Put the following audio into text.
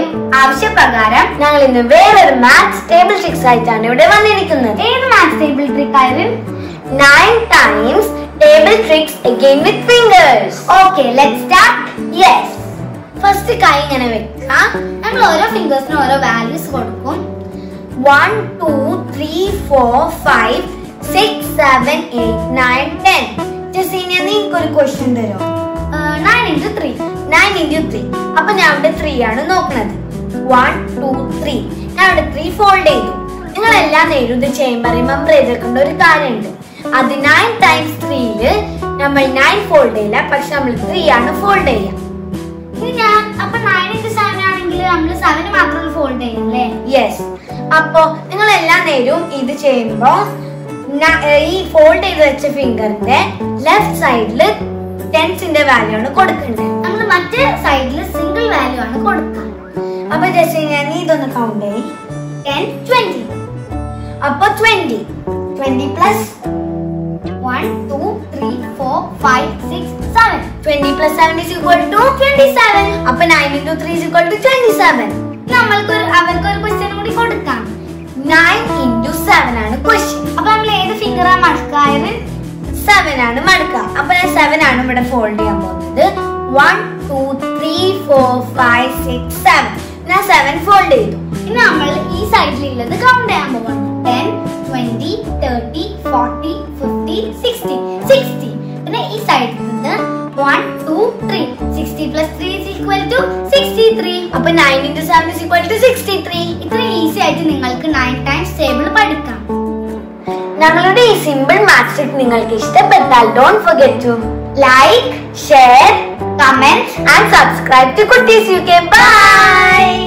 ആവശ്യപ്രകാരം ഞങ്ങൾ ഇന്ന് വേറൊരു മാത്സ് ടേബിൾ ട്രിക്സ് ആയിട്ടാണ് ഇവിടെ വന്നിരിക്കുന്നത് ഏത് മാത്സ് ടേബിൾ ട്രിക്ക് ആയിരുന്നു nine times table tricks again with fingers okay let start yes first കൈ ഇങ്ങനെ വെക്കുക ഞങ്ങൾ ഓരോ ഫിംഗേഴ്സിനും ഓരോ വാല്യൂസ് കൊടുക്കും one two three four five six seven eight nine ten Jaseenia നിങ്ങൾക്ക് ഒരു ക്വസ്റ്റ്യൻ തരുമോ nine into three nine into three അപ്പൊ ഞാൻ ഇവിടെ ത്രീ ആണ് നോക്കുന്നത് വൺ ടു ത്രീ ഞാൻ ഇവിടെ ത്രീ ഫോൾഡ് ചെയ്തു നിങ്ങൾ എല്ലാ നേരം ഇത് ചെയ്യുമ്പോൾ റിമെമ്പർ ചെയ്തേക്കേണ്ട ഒരു കാര്യമുണ്ട് അത് നയൻ ടൈംസ് ത്രീയില് നമ്മൾ നയൻ ഫോൾഡ് ചെയ്യില്ല പക്ഷെ നമ്മൾ ത്രീ ആണ് ഫോൾഡ് ചെയ്യുക ഇനി ഞാൻ അപ്പൊ നയൻ ഇൻറ്റു സെവൻ ആണെങ്കിൽ നമ്മൾ സെവൻ മാത്രം ഫോൾഡ് ചെയ്യും അല്ലേ യെസ് അപ്പോ നിങ്ങൾ എല്ലാ നേരവും ഇത് ചെയ്യുമ്പോ ന- ഏർ ഈ ഫോൾഡ് ചെയ്ത് വെച്ച ഫിംഗറിന്റെ ലെഫ്റ്റ് സൈഡില് ടെൻസിന്റെ വാല്യൂ ആണ് കൊടുക്കേണ്ടത് നമ്മൾ മറ്റേ സൈഡിൽ സിംഗിൾ വാല്യൂ ആണ് കൊടുക്കുക അപ്പൊ ജസ്റ്റ് ഞാൻ നീ ഇതൊന്ന് കൗണ്ട് ചെയ്യും ടെൻ ട്വന്റി അപ്പൊ twenty twenty plus one two three four five six seven twenty plus seven is equal to twenty seven അപ്പൊ nine into three is equal to twenty seven നമ്മൾക്ക് ഒരു അവർക്ക് ഒരു ക്വസ്റ്റ്യൻ കൂടി കൊടുക്കാം നയൻ ഇൻറ്റു സെവൻ ആണ് question അപ്പൊ നമ്മൾ ഏത് ഫിംഗറാ മടക്കായത് സെവൻ ആണ് മടക്കുക അപ്പൊ ഞാൻ സെവൻ ആണ് ഇവിടെ ഫോൾഡ് ചെയ്യാൻ പോകുന്നത് one two three four five six seven ഞാൻ സെവൻ ഫോൾഡ് ചെയ്തു ഇനി നമ്മൾ ഈ സൈഡിലുള്ളത് കൗണ്ട് ചെയ്യാൻ പോവാണ് ten twenty thirty forty fifty sixty sixty പിന്നെ ഈ സൈഡിൽ നിന്ന് one two three sixty plus three is equal to sixty three അപ്പൊ nine into seven is equal to sixty three ഇത്ര ഈസി ആയിട്ട് നിങ്ങൾക്ക് നയൻ ടൈംസ് ടേബിൾ പഠിക്കാം ഞങ്ങളുടെ ഈ സിമ്പിൾ മാത്സ് ട്രിക്ക് നിങ്ങൾക്ക് ഇഷ്ടപ്പെട്ടാൽ don't forget to like share comment and subscribe to Kutties U K by